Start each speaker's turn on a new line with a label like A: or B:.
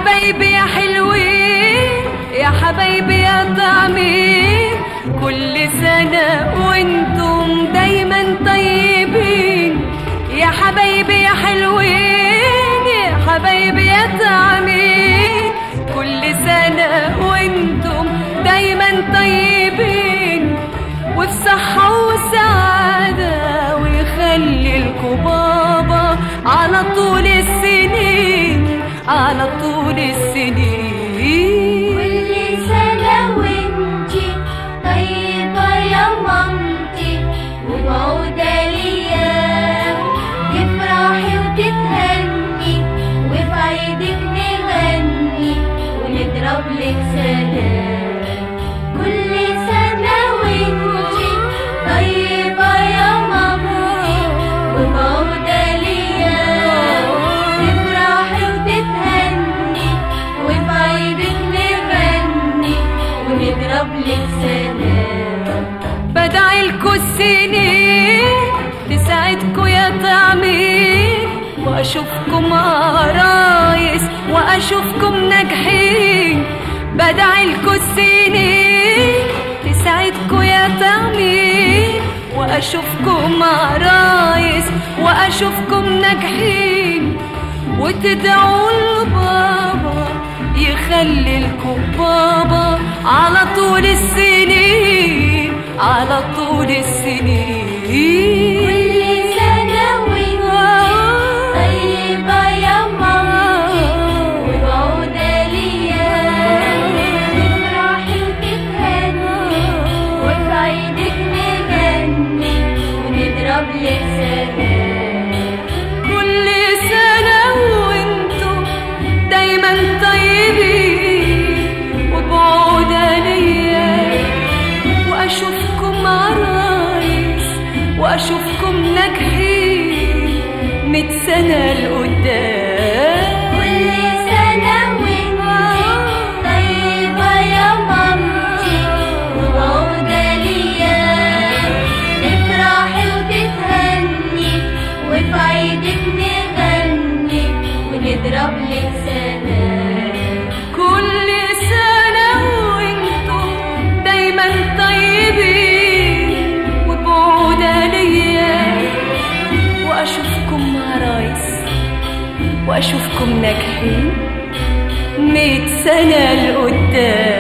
A: حبايبي يا حلوين يا حبايبي يا طعمين كل سنة وانتم دايما طيبين يا حبايبي يا حلوين يا حبايبي يا طعمين كل سنة وانتم دايما طيبين وفي صحة وسعادة ويخلي لكم بابا على طول السنين على طول السنين
B: كل سنة وانتي طيبة يا مامتي وبعودة ليام تفرحي وتتهني وفي عيدك نغني ونضرب لك سلام كل سنة وانتي طيبة يا مامتي وبعودة ليام تفرحي وتتهني وفي عيدك نغني ونضرب لك سلام
A: بدعي لكم السنين تساعدكم يا طعمين واشوفكم عرايس واشوفكم ناجحين بدعي لكم السنين تساعدكم يا طعمين واشوفكم عرايس واشوفكم ناجحين وتدعوا لبابا يخلي لكم بابا على طول السنين على طول السنين
B: كل سنة وانتي طيبة يا مامتي وبعودة ليام تفرحي وتتهني وفي عيدك نغني ونضرب لك سلام
A: كل سنة وانتم دايما طيبين وبعودة ليا واشوفكم عرايس واشوفكم ناجحين ميت سنة لقدام
B: كل سنة وانتي طيبة يا مامتي وبعودة ليام تفرحي وتتهني وفي عيدك نغني ونضرب لك سلام
A: كل سنة وانتم دايما طيبين وبعودة ليا واشوفكم عرايس واشوفكم ناجحين ميت سنة لقدام